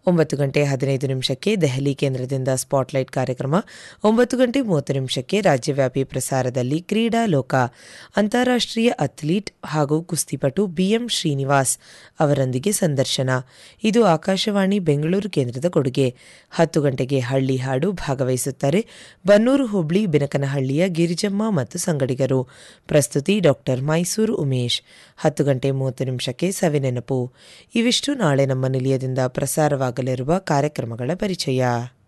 ಒಂಬತ್ತು ಗಂಟೆ ಹದಿನೈದು ನಿಮಿಷಕ್ಕೆ ದೆಹಲಿ ಕೇಂದ್ರದಿಂದ ಸ್ಪಾಟ್ಲೈಟ್ ಕಾರ್ಯಕ್ರಮ ಒಂಬತ್ತು ಗಂಟೆ ಮೂವತ್ತು ನಿಮಿಷಕ್ಕೆ ರಾಜ್ಯವ್ಯಾಪಿ ಪ್ರಸಾರದಲ್ಲಿ ಕ್ರೀಡಾ ಲೋಕ ಅಂತಾರಾಷ್ಟ್ರೀಯ ಅಥ್ಲೀಟ್ ಹಾಗೂ ಕುಸ್ತಿಪಟು ಬಿಎಂ ಶ್ರೀನಿವಾಸ್ ಅವರೊಂದಿಗೆ ಸಂದರ್ಶನ ಇದು ಆಕಾಶವಾಣಿ ಬೆಂಗಳೂರು ಕೇಂದ್ರದ ಕೊಡುಗೆ ಹತ್ತು ಗಂಟೆಗೆ ಹಳ್ಳಿ ಹಾಡು ಭಾಗವಹಿಸುತ್ತಾರೆ ಬನ್ನೂರು ಹುಬ್ಳಿ ಬಿನಕನಹಳ್ಳಿಯ ಗಿರಿಜಮ್ಮ ಮತ್ತು ಸಂಗಡಿಗರು ಪ್ರಸ್ತುತಿ ಡಾಕ್ಟರ್ ಮೈಸೂರು ಉಮೇಶ್ ಹತ್ತು ಗಂಟೆ ಮೂವತ್ತು ನಿಮಿಷಕ್ಕೆ ಸವಿನೆನಪು ಇವಿಷ್ಟು ನಾಳೆ ನಮ್ಮ ನಿಲಯದಿಂದ ಪ್ರಸಾರವಾಗಲಿರುವ ಕಾರ್ಯಕ್ರಮಗಳ ಪರಿಚಯ